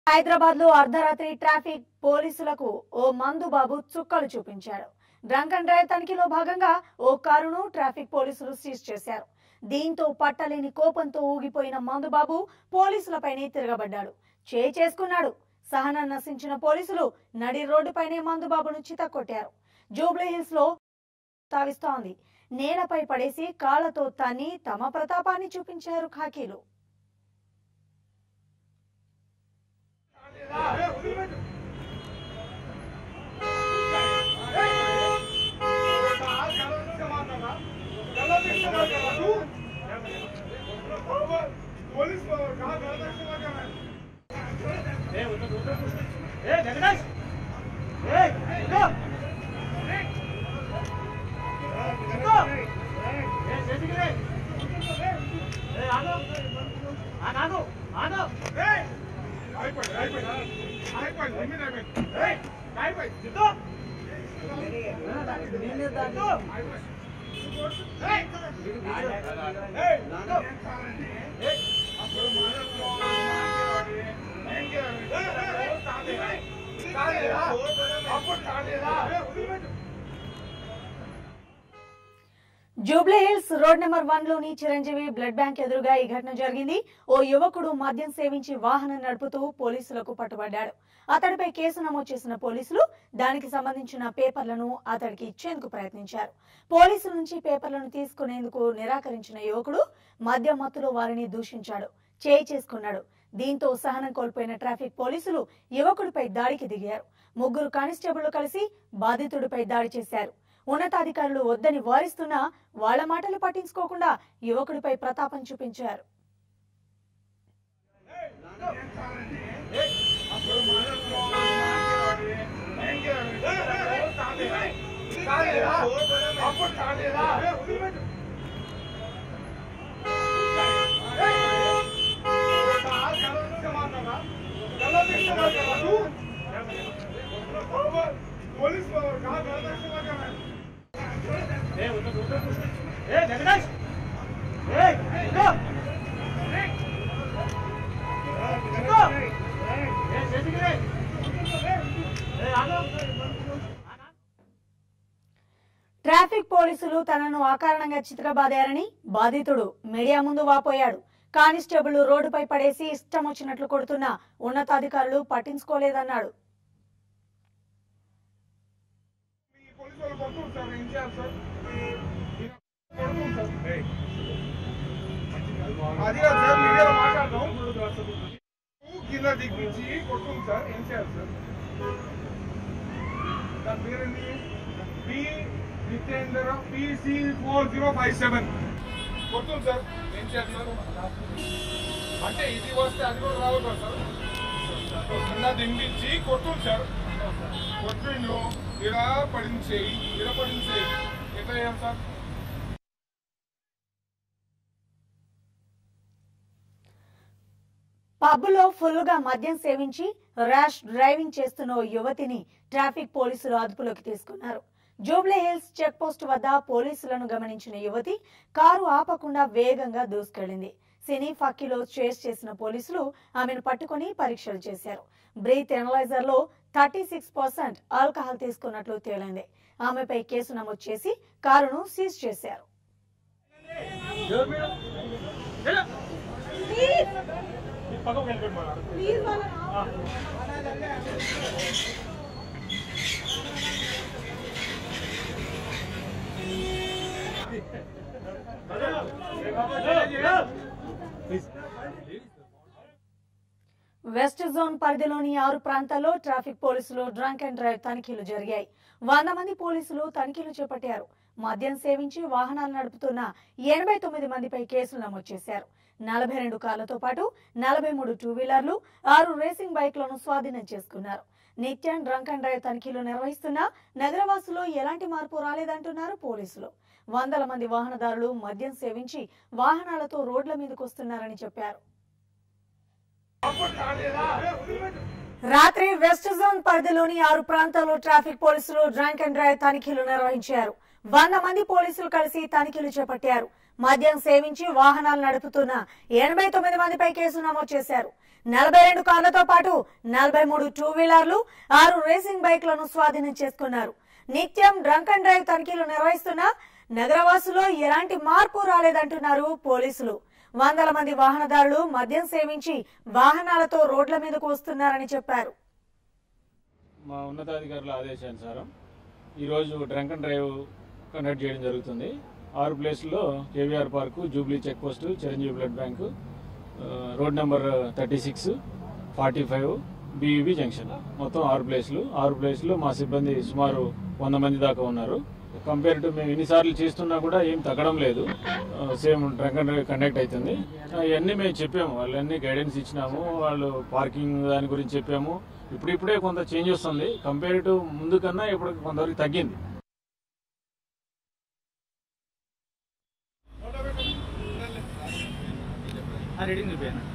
హైదరాబాద్ లో అర్ధరాత్రి ట్రాఫిక్ పోలీసులకు ఓ మందు బాబు చుక్కలు చూపించాడు డ్రంక్ అండ్ డ్రైవ్ తనిఖీలో భాగంగా ఓ కారును ట్రాఫిక్ పోలీసులు సీజ్ చేశారు దీంతో పట్టలేని కోపంతో ఊగిపోయిన మందుబాబు పోలీసులపైనే తిరగబడ్డాడు చేయి చేసుకున్నాడు సహనం నశించిన పోలీసులు నడి రోడ్డుపైనే మందుబాబును చితక్కొట్టారు జూబ్లీ హిల్స్ లో తావిస్తోంది నేలపై పడేసి కాళ్లతో తన్ని తమ ప్రతాపాన్ని చూపించారు ఖాకీలు पुलिस कहा गलत इस्तेमाल कर रहा है అయిపోయింది అయిపోయింది అయిపోయింది లిమిట్ అయిపోయింది అయిపోయింది అప్పుడు కాలేదా Jubilee Hills road number one లోని చిరంజీవి బ్లడ్ బ్యాంక్ ఎదురుగా ఈ ఘటన జరిగింది ఓ యువకుడు మద్యం సేవించి వాహనం నడుపుతూ పోలీసులకు పట్టుబడ్డాడు అతడిపై కేసు నమోదు చేసిన పోలీసులు దానికి సంబంధించిన పేపర్లను అతడికి ఇచ్చేందుకు ప్రయత్నించారు పోలీసుల నుంచి పేపర్లను తీసుకునేందుకు నిరాకరించిన యువకుడు మద్యం మత్తులో వారిని దూషించాడు చేయి చేసుకున్నాడు దీంతో సహనం కోల్పోయిన ట్రాఫిక్ పోలీసులు యువకుడిపై దాడికి దిగారు ముగ్గురు కానిస్టేబుళ్లు కలిసి బాధితుడిపై దాడి చేశారు ఉన్నతాధికారులు వద్దని వారిస్తున్నా వాళ్ల మాటలు పట్టించుకోకుండా యువకుడిపై ప్రతాపం చూపించారు అప్పుడు కాలేదా गलत इस्तेमाल कर रहा तू पुलिस कहा गलत इस्तेमाल कर रहा है ట్రాఫిక్ పోలీసులు తనను అకారణంగా చిత్రబాదారని బాధితుడు మీడియా ముందు వాపోయాడు కానిస్టేబుల్ రోడ్డుపై పడేసి ఇష్టం వచ్చినట్లు కొడుతున్న ఉన్నతాధికారులు పట్టించుకోలేదన్నాడు మీ పోలీసు వాళ్ళు కొడుతుంది సార్ ఏం చేయాలి సార్ కొడుతుంది సార్ అది కాదు సార్ మీడియాలో మాట్లాడదాం కింద దిగ్గించి కొడుతుంది సార్ ఏం చేయాలి సార్ దాని పేరేంటి P Nityendra PC four zero five seven కొడుతుంది సార్ ఏం చేయాలి సార్ అంటే ఇది వస్తే అది కూడా రావు కదా సార్ కింద దింపించి కొడుతుంది సార్ కొట్టిండు ఇడ పడింది చేయి ఇడ పడింది చేయి ఎట్లా చేయాలి సార్ పబ్లో ఫుల్గా మద్యం సేవించి ర్యాష్ డ్రైవింగ్ చేస్తున్న ఓ యువతిని ట్రాఫిక్ పోలీసులు అదుపులోకి తీసుకున్నారు జూబ్లీ హిల్స్ చెక్ పోస్ట్ వద్ద పోలీసులను గమనించిన యువతి కారు ఆపకుండా వేగంగా దూసుకెళ్లింది సినీ ఫక్కీలో చేస్ చేసిన పోలీసులు ఆమెను పట్టుకుని పరీక్షలు చేశారు బ్రీత్ ఎనలైజర్ లో థర్టీ సిక్స్ పర్సెంట్ ఆల్కహాల్ తీసుకున్నట్లు తేలింది ఆమెపై కేసు నమోదు చేసి కారును సీజ్ చేశారు వెస్ట్ జోన్ పరిధిలోని ఆరు ప్రాంతాల్లో ట్రాఫిక్ పోలీసులు డ్రంక్ అండ్ డ్రైవ్ తనిఖీలు జరిగాయి వంద మంది పోలీసులు తనిఖీలు చేపట్టారు మద్యం సేవించి వాహనాలు నడుపుతున్న ఎనభై తొమ్మిది మందిపై కేసులు నమోదు చేశారు నలభై రెండు కార్లతో పాటు నలభై మూడు టూ వీలర్లు ఆరు రేసింగ్ బైక్లను స్వాధీనం చేసుకున్నారు నిత్యం డ్రంక్ అండ్ డ్రైవ్ తనిఖీలు నిర్వహిస్తున్నా నగరవాసులు ఎలాంటి మార్పు రాలేదంటున్నారు పోలీసులు వందల మంది వాహనదారులు మద్యం సేవించి వాహనాలతో రోడ్ల మీదకు వస్తున్నారని చెప్పారు అప్పుడు కాలేదా రాత్రి వెస్ట్ జోన్ పరిధిలోని ఆరు ప్రాంతాల్లో ట్రాఫిక్ పోలీసులు డ్రంక్ అండ్ డ్రైవ్ తనిఖీలు నిర్వహించారు వంద మంది పోలీసులు కలిసి తనిఖీలు చేపట్టారు మద్యం సేవించి వాహనాలు నడుపుతున్న ఎనభై తొమ్మిది మందిపై కేసు నమోదు చేశారు నలభై రెండు కార్లతో పాటు నలభై మూడు టూ వీలర్లు ఆరు రేసింగ్ బైక్లను స్వాధీనం చేసుకున్నారు నిత్యం డ్రంక్ అండ్ డ్రైవ్ తనిఖీలు నిర్వహిస్తున్నా నగరవాసులో ఎలాంటి మార్పు రాలేదంటున్నారు పోలీసులు వందల మంది వాహనదారులు మద్యం సేవించి వాహనాలతో రోడ్ల మీదకు వస్తున్నారని చెప్పారు మా ఉన్నతాధికారుల ఆదేశానుసారం ఈరోజు డ్రంక్ అండ్ డ్రైవ్ కండక్ట్ చేయడం జరుగుతుంది ఆరు ప్లేస్లో KVR park Jubilee check post Chiranjeevi blood bank ఆ, road number thirty six forty five BEB junction మొత్తం ఆరు ప్లేస్లు ఆరు ప్లేస్లు మా సిబ్బంది సుమారు వంద మంది దాకా ఉన్నారు కంపేర్ టు మేము ఎన్నిసార్లు చేస్తున్నా కూడా ఏం తగ్గడం లేదు same drunk and drive conduct అవుతుంది ఆ, ఇవన్నీ మేము చెప్పాము వాళ్ళన్నీ గైడెన్స్ ఇచ్చినాము వాళ్ళు పార్కింగ్ దాని గురించి చెప్పాము ఇప్పుడిప్పుడే కొంత చేంజ్ వస్తుంది కంపేర్ టు ముందు కన్నా ఇప్పుడు కొంతవరకు తగ్గింది రీడింగ్ చూపాను